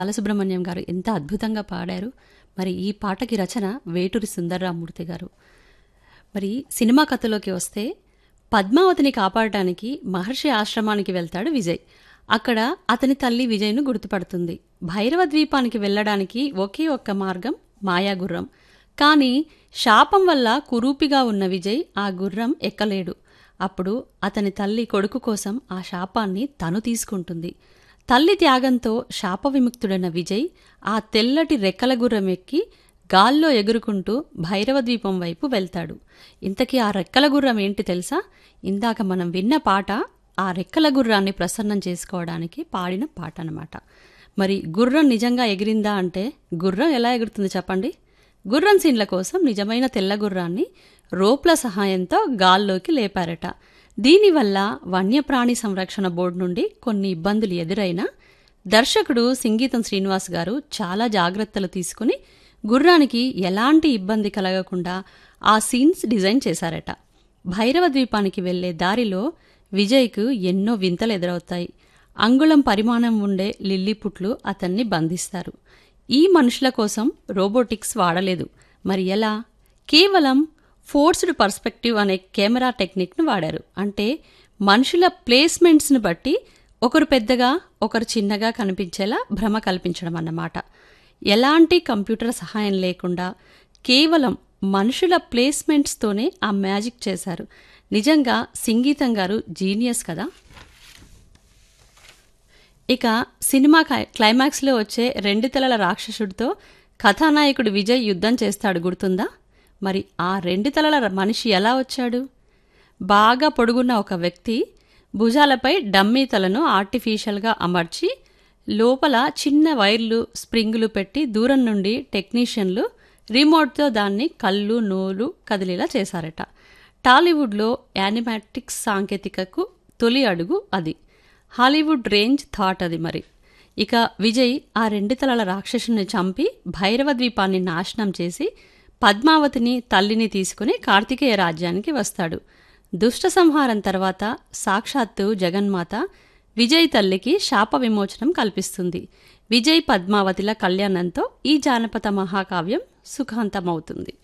బాలసుబ్రహ్మణ్యం గారు ఎంత అద్భుతంగా పాడారు మరి ఈ పాటకి రచన వేటూరి సుందర్రామూర్తి గారు మరి సినిమా కథలోకి వస్తే పద్మావతిని కాపాడటానికి మహర్షి ఆశ్రమానికి వెళ్తాడు విజయ్ అక్కడ అతని తల్లి విజయ్ను గుర్తుపడుతుంది భైరవ ద్వీపానికి వెళ్ళడానికి ఒకే ఒక్క మార్గం మాయాగుర్రం కానీ శాపం వల్ల కురూపిగా ఉన్న విజయ్ ఆ గుర్రం ఎక్కలేడు అప్పుడు అతని తల్లి కొడుకు కోసం ఆ శాపాన్ని తను తీసుకుంటుంది తల్లి త్యాగంతో శాప విముక్తుడైన విజయ్ ఆ తెల్లటి రెక్కల గుర్రం ఎక్కి గాల్లో ఎగురుకుంటూ భైరవ ద్వీపం వైపు వెళ్తాడు ఇంతకీ ఆ రెక్కల గుర్రం ఏంటి తెలుసా ఇందాక మనం విన్న పాట ఆ రెక్కల గుర్రాన్ని ప్రసన్నం చేసుకోవడానికి పాడిన పాట అన్నమాట మరి గుర్రం నిజంగా ఎగిరిందా అంటే గుర్రం ఎలా ఎగురుతుంది చెప్పండి గుర్రం సీన్ల కోసం నిజమైన తెల్ల గుర్రాన్ని రోప్ల సహాయంతో గాల్లోకి లేపారట దీనివల్ల వన్యప్రాణి సంరక్షణ బోర్డు నుండి కొన్ని ఇబ్బందులు ఎదురైనా దర్శకుడు సింగీతం శ్రీనివాస్ గారు చాలా జాగ్రత్తలు తీసుకుని గుర్రానికి ఎలాంటి ఇబ్బంది కలగకుండా ఆ సీన్స్ డిజైన్ చేశారట భైరవ ద్వీపానికి వెళ్లే దారిలో విజయ్కు ఎన్నో వింతలు ఎదురవుతాయి అంగుళం పరిమాణం ఉండే లిల్లీపుట్లు అతన్ని బంధిస్తారు ఈ మనుషుల కోసం రోబోటిక్స్ వాడలేదు మరి ఎలా కేవలం ఫోర్స్డ్ పర్స్పెక్టివ్ అనే కెమెరా టెక్నిక్ను వాడారు అంటే మనుషుల ప్లేస్మెంట్స్ని బట్టి ఒకరు పెద్దగా ఒకరు చిన్నగా కనిపించేలా భ్రమ కల్పించడం అన్నమాట ఎలాంటి కంప్యూటర్ సహాయం లేకుండా కేవలం మనుషుల ప్లేస్మెంట్స్తోనే ఆ మ్యాజిక్ చేశారు నిజంగా సంగీతం గారు జీనియస్ కదా ఇక సినిమా క్లై- క్లైమాక్స్లో వచ్చే రెండు తలల రాక్షసుడితో కథానాయకుడు విజయ్ యుద్ధం చేస్తాడు గుర్తుందా మరి ఆ రెండు తలల మనిషి ఎలా వచ్చాడు బాగా పొడుగున్న ఒక వ్యక్తి భుజాలపై డమ్మీ తలను ఆర్టిఫిషియల్గా అమర్చి లోపల చిన్న వైర్లు స్ప్రింగులు పెట్టి దూరం నుండి టెక్నీషియన్లు రిమోట్తో దాన్ని కళ్ళు నోరు కదిలేలా చేశారట టాలీవుడ్లో యానిమాటిక్స్ సాంకేతికకు తొలి అడుగు అది హాలీవుడ్ రేంజ్ థాట్ అది మరి ఇక విజయ్ ఆ రెండు తలల రాక్షసుని చంపి భైరవ ద్వీపాన్ని నాశనం చేసి పద్మావతిని తల్లిని తీసుకుని కార్తికేయ రాజ్యానికి వస్తాడు దుష్ట సంహారం తర్వాత సాక్షాత్తు జగన్మాత విజయ్ తల్లికి శాప విమోచనం కల్పిస్తుంది విజయ్ పద్మావతిల కళ్యాణంతో ఈ జానపద మహాకావ్యం సుఖాంతమవుతుంది